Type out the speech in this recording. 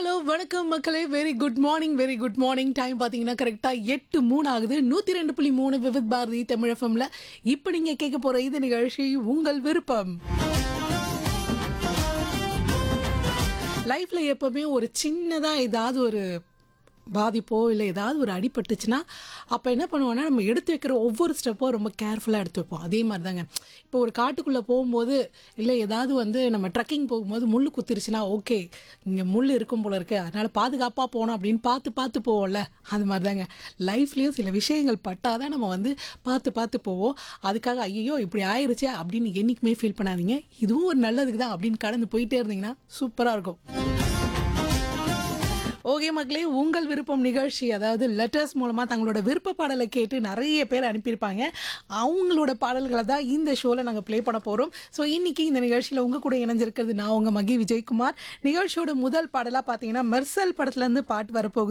hello வணக்கம் மக்களே very good morning very good morning time பார்த்தீங்கன்னா கரெக்டாக எட்டு மூணு ஆகுது நூற்றி ரெண்டு புள்ளி மூணு விவித் பாரதி தமிழ் எஃப்எம்ல இப்போ நீங்கள் கேட்க போகிற இது நிகழ்ச்சி உங்கள் விருப்பம் லைஃப்பில் எப்போவுமே ஒரு சின்னதாக ஏதாவது ஒரு பாதிப்போ இல்லை ஏதாவது ஒரு அடிபட்டுச்சுன்னா அப்போ என்ன பண்ணுவோம்னா நம்ம எடுத்து வைக்கிற ஒவ்வொரு ஸ்டெப்பும் ரொம்ப கேர்ஃபுல்லாக எடுத்து வைப்போம் அதே மாதிரி தாங்க இப்போ ஒரு காட்டுக்குள்ளே போகும்போது இல்லை ஏதாவது வந்து நம்ம ட்ரக்கிங் போகும்போது முள் குத்திருச்சுன்னா ஓகே இங்கே முள் இருக்கும் போல இருக்கு அதனால் பாதுகாப்பாக போகணும் அப்படின்னு பார்த்து பார்த்து போவோம்ல அது மாதிரி தாங்க லைஃப்லேயும் சில விஷயங்கள் பட்டாதான் நம்ம வந்து பார்த்து பார்த்து போவோம் அதுக்காக ஐயோ இப்படி ஆயிருச்சே அப்படின்னு என்றைக்குமே ஃபீல் பண்ணாதீங்க இதுவும் ஒரு நல்லதுக்கு தான் அப்படின்னு கடந்து போயிட்டே இருந்தீங்கன்னா சூப்பராக இருக்கும் ஓகே மக்களே உங்கள் விருப்பம் நிகழ்ச்சி அதாவது லெட்டர்ஸ் மூலமாக தங்களோட விருப்ப பாடலை கேட்டு நிறைய பேர் அனுப்பியிருப்பாங்க அவங்களோட பாடல்களை தான் இந்த ஷோவில் நாங்கள் ப்ளே பண்ண போகிறோம் ஸோ இன்னைக்கு இந்த நிகழ்ச்சியில் உங்கள் கூட இணைஞ்சிருக்கிறது நான் உங்கள் மகி விஜயகுமார் நிகழ்ச்சியோட முதல் பாடலாக பார்த்தீங்கன்னா மெர்சல் படத்துலேருந்து பாட்டு வரப்போகுது